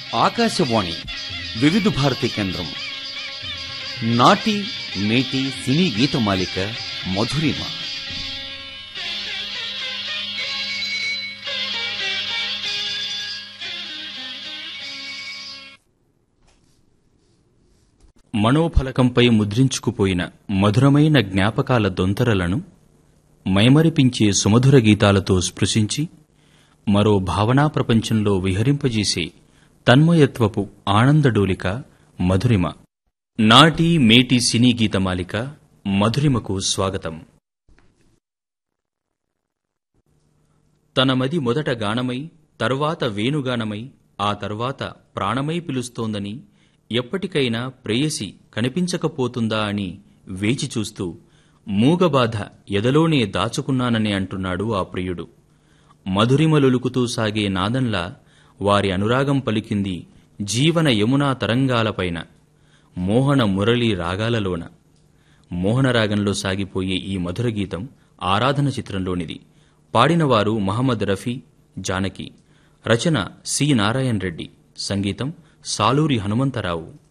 ఆకాశవాణి వివిధ భారతి కేంద్రం నాటి మేటి సినీ గీతమాలిక మధురిమ మనోఫలకంపై ముద్రించుకుపోయిన మధురమైన జ్ఞాపకాల దొంతరలను మైమరిపించే సుమధుర గీతాలతో స్పృశించి మరో భావనా ప్రపంచంలో విహరింపజేసే తన్మయత్వపు ఆనందడోలిక మధురిమ నాటి మేటి సినీ గీతమాలిక మధురిమకు స్వాగతం తన మది మొదట గానమై తరువాత వేణుగానమై ఆ తరువాత ప్రాణమై పిలుస్తోందని ఎప్పటికైనా ప్రేయసి కనిపించకపోతుందా అని వేచి చూస్తూ మూగబాధ ఎదలోనే దాచుకున్నానని అంటున్నాడు ఆ ప్రియుడు మధురిమలొలుకుతూ సాగే నాదంలా వారి అనురాగం పలికింది జీవన యమునా తరంగాలపైన మోహన మురళీ రాగాలలోన మోహనరాగంలో సాగిపోయే ఈ మధుర గీతం ఆరాధన చిత్రంలోనిది పాడినవారు మహమ్మద్ రఫీ జానకి రచన సి నారాయణ రెడ్డి సంగీతం సాలూరి హనుమంతరావు